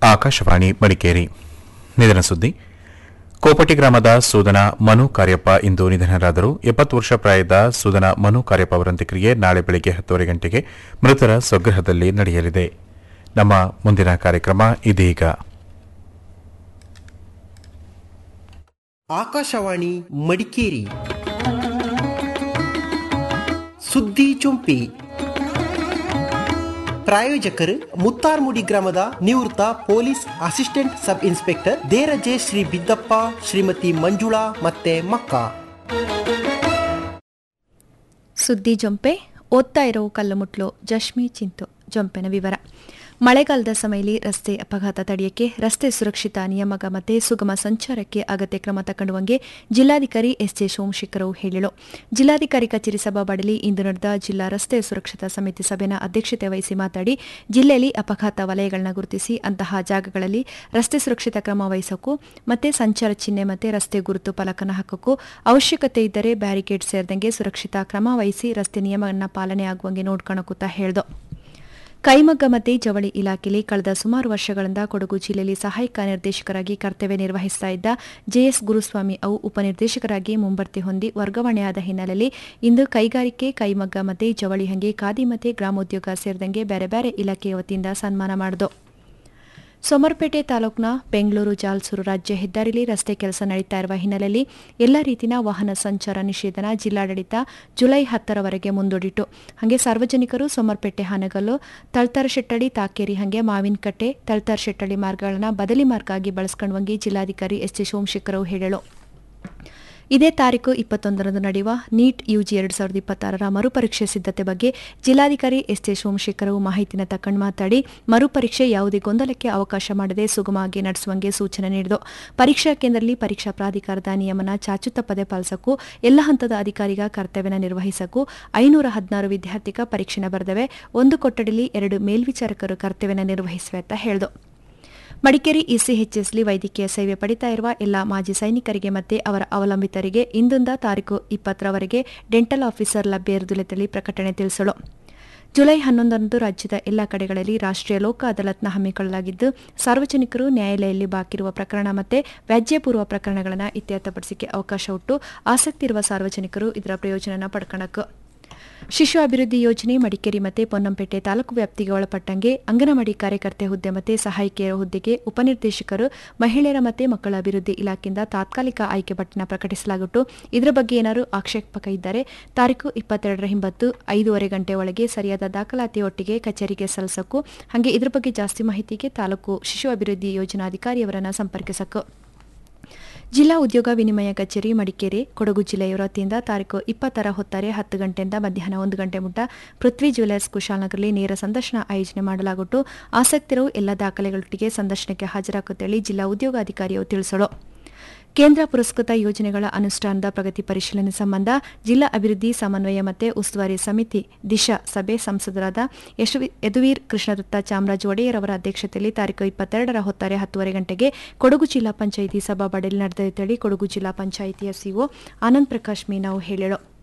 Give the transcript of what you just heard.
ಆಕಾಶವಾಣಿ ಮಡಿಕೇರಿ ನಿಧನ ಸುದ್ದಿ ಕೋಪಟಿ ಗ್ರಾಮದ ಸೂದನ ಮನು ಕಾರ್ಯಪ್ಪ ಇಂದು ನಿಧನರಾದರು ಎಪ್ಪತ್ತು ವರ್ಷ ಪ್ರಾಯದ ಸೂದನ ಮನು ಕಾರ್ಯಪ್ಪ ಅವರ ಅಂತ್ಯಕ್ರಿಯೆ ನಾಳೆ ಬೆಳಗ್ಗೆ ಹತ್ತುವರೆ ಗಂಟೆಗೆ ಮೃತರ ಸ್ವಗೃಹದಲ್ಲಿ ನಡೆಯಲಿದೆ ನಮ್ಮ ಮುಂದಿನ ಕಾರ್ಯಕ್ರಮ ಇದೀಗ ಆಕಾಶವಾಣಿ ಮಡಿಕೇರಿ ಸುದ್ದಿ ಚುಂಪಿ ಪ್ರಾಯೋಜಕರು ಮುತ್ತಾರ್ಮುಡಿ ಗ್ರಾಮದ ನಿವೃತ್ತ police assistant sub inspector Deraje Shri Biddappa Shrimati Manjula ಮತ್ತೆ ಮಕ್ಕ ಸುದ್ದಿ ಜೊಂಪೆ ಓದ್ತಾ ಇರೋ ಕಲ್ಲುಮುಟ್ಲು ಜಶ್ಮಿ ಚಿಂತು ಜೊಂಪೆನ ವಿವರ ಮಳೆಗಾಲದ ಸಮಯದಲ್ಲಿ ರಸ್ತೆ ಅಪಘಾತ ತಡೆಯಕ್ಕೆ ರಸ್ತೆ ಸುರಕ್ಷಿತ ನಿಯಮಗ ಮತ್ತೆ ಸುಗಮ ಸಂಚಾರಕ್ಕೆ ಅಗತ್ಯ ಕ್ರಮ ತಗೊಂಡುವಂಗೆ ಜಿಲ್ಲಾಧಿಕಾರಿ ಎಸ್ ಜೆ ಸೋಮಶೇಖರ್ ಹೇಳಿದರು ಜಿಲ್ಲಾಧಿಕಾರಿ ಕಚೇರಿ ಸಭಾಬಡಲಿ ಇಂದು ನಡೆದ ಜಿಲ್ಲಾ ರಸ್ತೆ ಸುರಕ್ಷತಾ ಸಮಿತಿ ಸಭೆನ ಅಧ್ಯಕ್ಷತೆ ವಹಿಸಿ ಮಾತಾಡಿ ಜಿಲ್ಲೆಯಲ್ಲಿ ಅಪಘಾತ ವಲಯಗಳನ್ನ ಗುರುತಿಸಿ ಅಂತಹ ಜಾಗಗಳಲ್ಲಿ ರಸ್ತೆ ಸುರಕ್ಷಿತ ಕ್ರಮ ವಹಿಸೋಕು ಮತ್ತೆ ಸಂಚಾರ ಚಿಹ್ನೆ ಮತ್ತೆ ರಸ್ತೆ ಗುರುತು ಫಲಕನ ಹಾಕೋಕು ಅವಶ್ಯಕತೆ ಇದ್ದರೆ ಬ್ಯಾರಿಕೇಡ್ ಸೇರಿದಂಗೆ ಸುರಕ್ಷಿತ ಕ್ರಮ ವಹಿಸಿ ರಸ್ತೆ ನಿಯಮಗಳನ್ನ ಪಾಲನೆ ಆಗುವಂಗೆ ನೋಡ್ಕೊಳಕುತ್ತಾ ಹೇಳ್ದು ಕೈಮಗ್ಗ ಮತ್ತೆ ಜವಳಿ ಇಲಾಖೆಯಲ್ಲಿ ಕಳೆದ ಸುಮಾರು ವರ್ಷಗಳಿಂದ ಕೊಡಗು ಜಿಲ್ಲೆಯಲ್ಲಿ ಸಹಾಯಕ ನಿರ್ದೇಶಕರಾಗಿ ಕರ್ತವ್ಯ ನಿರ್ವಹಿಸ್ತಾ ಇದ್ದ ಜೆಎಸ್ ಗುರುಸ್ವಾಮಿ ಅವು ಉಪನಿರ್ದೇಶಕರಾಗಿ ಮುಂಬಡ್ತಿ ಹೊಂದಿ ವರ್ಗಾವಣೆಯಾದ ಹಿನ್ನೆಲೆಯಲ್ಲಿ ಇಂದು ಕೈಗಾರಿಕೆ ಕೈಮಗ್ಗ ಮತ್ತೆ ಜವಳಿ ಹಂಗೆ ಖಾದಿ ಮತ್ತೆ ಗ್ರಾಮೋದ್ಯೋಗ ಸೇರಿದಂಗೆ ಬೇರೆ ಬೇರೆ ಇಲಾಖೆಯ ವತಿಯಿಂದ ಸನ್ಮಾನ ಮಾಡಿದು ಸೋಮರ್ಪೇಟೆ ತಾಲೂಕಿನ ಬೆಂಗಳೂರು ಜಾಲ್ಸೂರು ರಾಜ್ಯ ಹೆದ್ದಾರಿಲಿ ರಸ್ತೆ ಕೆಲಸ ನಡೀತಾ ಇರುವ ಹಿನ್ನೆಲೆಯಲ್ಲಿ ಎಲ್ಲ ರೀತಿಯ ವಾಹನ ಸಂಚಾರ ನಿಷೇಧನ ಜಿಲ್ಲಾಡಳಿತ ಜುಲೈ ಹತ್ತರವರೆಗೆ ಮುಂದೂಡಿತು ಹಾಗೆ ಸಾರ್ವಜನಿಕರು ಸೋಮರ್ಪೇಟೆ ಹಾನಗಲ್ಲು ತಳ್ತಾರ ಶೆಟ್ಟಳ್ಳಿ ತಾಕೇರಿ ಹಾಗೆ ಮಾವಿನಕಟ್ಟೆ ತಳ್ತಾರ ಶೆಟ್ಟಳ್ಳಿ ಮಾರ್ಗಗಳನ್ನ ಬದಲಿ ಮಾರ್ಗ ಆಗಿ ಬಳಸ್ಕೊಳ್ಳುವಂಗೆ ಜಿಲ್ಲಾಧಿಕಾರಿ ಎಸ್ ಜೆ ಸೋಮಶೇಖರ್ ಹೇಳಿದರು ಇದೇ ತಾರೀಕು ಇಪ್ಪತ್ತೊಂದರಂದು ನಡೆಯುವ ನೀಟ್ ಯುಜಿ ಎರಡು ಸಾವಿರದ ಇಪ್ಪತ್ತಾರರ ಮರುಪರೀಕ್ಷೆ ಸಿದ್ಧತೆ ಬಗ್ಗೆ ಜಿಲ್ಲಾಧಿಕಾರಿ ಎಸ್ ಜೆ ಸೋಮಶೇಖರ್ ಮಾಹಿತಿನ ತಕ್ಕಂಡು ಮಾತಾಡಿ ಮರುಪರೀಕ್ಷೆ ಯಾವುದೇ ಗೊಂದಲಕ್ಕೆ ಅವಕಾಶ ಮಾಡದೆ ಸುಗಮವಾಗಿ ನಡೆಸುವಂಗೆ ಸೂಚನೆ ನೀಡಿದರು ಪರೀಕ್ಷಾ ಕೇಂದ್ರದಲ್ಲಿ ಪರೀಕ್ಷಾ ಪ್ರಾಧಿಕಾರದ ನಿಯಮನ ಚಾಚು ತಪ್ಪದೆ ಪಾಲಿಸಕ್ಕೂ ಎಲ್ಲ ಹಂತದ ಅಧಿಕಾರಿಗ ಕರ್ತವ್ಯನ ನಿರ್ವಹಿಸಕ್ಕೂ ಐನೂರ ಹದಿನಾರು ವಿದ್ಯಾರ್ಥಿಗ ಪರೀಕ್ಷೆನ ಬರೆದವೆ ಒಂದು ಕೊಠಡಿಲಿ ಎರಡು ಮೇಲ್ವಿಚಾರಕರು ಕರ್ತವ್ಯನ ನಿರ್ವಹಿಸುವೆ ಅಂತ ಹೇಳಿದರು ಮಡಿಕೇರಿ ಇಸಿಎಚ್ಎಸ್ಲಿ ವೈದ್ಯಕೀಯ ಸೇವೆ ಪಡಿತಾ ಇರುವ ಎಲ್ಲ ಮಾಜಿ ಸೈನಿಕರಿಗೆ ಮತ್ತೆ ಅವರ ಅವಲಂಬಿತರಿಗೆ ಇಂದಿಂದ ತಾರೀಕು ಇಪ್ಪತ್ತರವರೆಗೆ ಡೆಂಟಲ್ ಆಫೀಸರ್ ಲಭ್ಯ ಇರುವುದಿಲ್ಲ ಪ್ರಕಟಣೆ ತಿಳಿಸಲು ಜುಲೈ ಹನ್ನೊಂದರಂದು ರಾಜ್ಯದ ಎಲ್ಲ ಕಡೆಗಳಲ್ಲಿ ರಾಷ್ಟ್ರೀಯ ಲೋಕ ಅದಾಲತ್ನ ಹಮ್ಮಿಕೊಳ್ಳಲಾಗಿದ್ದು ಸಾರ್ವಜನಿಕರು ನ್ಯಾಯಾಲಯದಲ್ಲಿ ಬಾಕಿರುವ ಪ್ರಕರಣ ಮತ್ತು ವ್ಯಾಜ್ಯಪೂರ್ವ ಪ್ರಕರಣಗಳನ್ನು ಇತ್ಯರ್ಥಪಡಿಸಿಕೆ ಅವಕಾಶ ಉಟ್ಟು ಆಸಕ್ತಿ ಇರುವ ಸಾರ್ವಜನಿಕರು ಇದರ ಪ್ರಯೋಜನ ಪಡ್ಕೊಳ್ಳಕ್ಕೆ ಶಿಶು ಅಭಿವೃದ್ಧಿ ಯೋಜನೆ ಮಡಿಕೇರಿ ಮತ್ತು ಪೊನ್ನಂಪೇಟೆ ತಾಲೂಕು ವ್ಯಾಪ್ತಿಗೆ ಒಳಪಟ್ಟಂಗೆ ಅಂಗನವಾಡಿ ಕಾರ್ಯಕರ್ತೆ ಹುದ್ದೆ ಮತ್ತು ಸಹಾಯಕಿಯರ ಹುದ್ದೆಗೆ ಉಪನಿರ್ದೇಶಕರು ಮಹಿಳೆಯರ ಮತ್ತು ಮಕ್ಕಳ ಅಭಿವೃದ್ಧಿ ಇಲಾಖೆಯಿಂದ ತಾತ್ಕಾಲಿಕ ಆಯ್ಕೆ ಪಟ್ಟಿನ ಪ್ರಕಟಿಸಲಾಗಿತ್ತು ಇದರ ಬಗ್ಗೆ ಏನಾದರೂ ಆಕ್ಷೇಪಕ ಇದ್ದರೆ ತಾರೀಕು ಇಪ್ಪತ್ತೆರಡರ ಹಿಂಬತ್ತು ಐದೂವರೆ ಗಂಟೆ ಒಳಗೆ ಸರಿಯಾದ ದಾಖಲಾತಿಯೊಟ್ಟಿಗೆ ಕಚೇರಿಗೆ ಸಲ್ಲಿಸಕ್ಕೂ ಹಾಗೆ ಇದರ ಬಗ್ಗೆ ಜಾಸ್ತಿ ಮಾಹಿತಿಗೆ ತಾಲೂಕು ಶಿಶು ಅಭಿವೃದ್ಧಿ ಯೋಜನಾಧಿಕಾರಿಯವರನ್ನು ಸಂಪರ್ಕಿಸಬೇಕು ಜಿಲ್ಲಾ ಉದ್ಯೋಗ ವಿನಿಮಯ ಕಚೇರಿ ಮಡಿಕೇರಿ ಕೊಡಗು ಜಿಲ್ಲೆಯವರ ವತಿಯಿಂದ ತಾರೀಕು ಇಪ್ಪತ್ತರ ಹೊತ್ತಾರೆ ಹತ್ತು ಗಂಟೆಯಿಂದ ಮಧ್ಯಾಹ್ನ ಒಂದು ಗಂಟೆ ಮುಟ್ಟ ಪೃಥ್ವಿ ಜ್ಯುವೆಲರ್ಸ್ ಕುಶಾಲನಗರಲ್ಲಿ ನೇರ ಸಂದರ್ಶನ ಆಯೋಜನೆ ಮಾಡಲಾಗುಟ್ಟು ಆಸಕ್ತರು ಎಲ್ಲ ದಾಖಲೆಗಳೊಟ್ಟಿಗೆ ಸಂದರ್ಶನಕ್ಕೆ ಹಾಜರಾಗುತ್ತೇಳಿ ಜಿಲ್ಲಾ ಉದ್ಯೋಗಾಧಿಕಾರಿಯು ತಿಳಿಸಲು ಕೇಂದ್ರ ಪುರಸ್ಕೃತ ಯೋಜನೆಗಳ ಅನುಷ್ಠಾನದ ಪ್ರಗತಿ ಪರಿಶೀಲನೆ ಸಂಬಂಧ ಜಿಲ್ಲಾ ಅಭಿವೃದ್ಧಿ ಸಮನ್ವಯ ಮತ್ತು ಉಸ್ತುವಾರಿ ಸಮಿತಿ ದಿಶಾ ಸಭೆ ಸಂಸದರಾದ ಯದುವೀರ್ ಕೃಷ್ಣದತ್ತ ಚಾಮರಾಜ ಒಡೆಯರ್ ಅವರ ಅಧ್ಯಕ್ಷತೆಯಲ್ಲಿ ತಾರೀಕು ಇಪ್ಪತ್ತೆರಡರ ಹೊತ್ತಾರೆ ಹತ್ತುವರೆ ಗಂಟೆಗೆ ಕೊಡಗು ಜಿಲ್ಲಾ ಪಂಚಾಯಿತಿ ಸಭಾಬಡಲಿ ನಡೆದಿದ್ದೇಳಿ ಕೊಡಗು ಜಿಲ್ಲಾ ಪಂಚಾಯಿತಿಯ ಸಿಒ ಆನಂದ್ ಪ್ರಕಾಶ್ ಮೀನಾವು ಹೇಳಿದರು